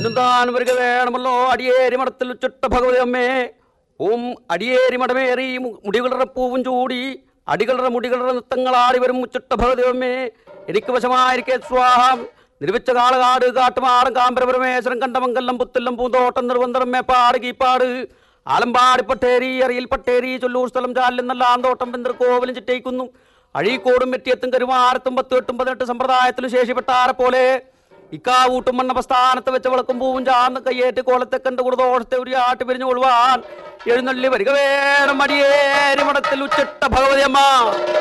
എഴുതാൻ വരിക വേണമല്ലോ അടിയേരി മഠത്തിൽ ഉച്ചിട്ട ഭഗവതി അമ്മേ ഓം അടിയേരി മടമേറി മു- മുടികളുടെ പൂവും ചൂടി അടികളുടെ മുടികളുടെ നൃത്തങ്ങളാടി വരും ഉച്ചിട്ട ഭഗവതി അമ്മേ എനിക്ക് വശമായിരിക്കെ സ്വാഹം നിർവിച്ച കാളകാട് കാട്ടുമാടം കാമ്പരപരമേശ്വരം കണ്ടമംഗലം പുത്തല്ലം പൂന്തോട്ടം നിർബന്ധം മേപ്പാട് കീപ്പാട് ആലമ്പാടി പട്ടേരി അറിയിൽ പട്ടേരി ചൊല്ലൂർ സ്ഥലം ചാലെന്നല്ല ആന്തോട്ടം വെന്തർ കോവലും ചിറ്റയിക്കുന്നു അഴീക്കോടും വെറ്റിയത്തും കരുമാരത്തും പത്ത് എട്ടും പതിനെട്ട് സമ്പ്രദായത്തിലും ശേഷിപ്പെട്ടാരെ പോലെ ഇക്കാവൂട്ടും മണ്ണപസ്ഥാനത്ത് വെച്ച് വിളക്കും പൂവും ചാർന്ന് കയ്യേറ്റ് കോലത്തെ കണ്ട് കൊടുതോഷത്തെ ഒരു ആട്ടി പിരിഞ്ഞു കൊള്ളുവാൻ എഴുന്നള്ളി വരിക വേണം അടിയേരി മഠത്തിൽ ഉച്ചിട്ട ഭഗവതി അമ്മ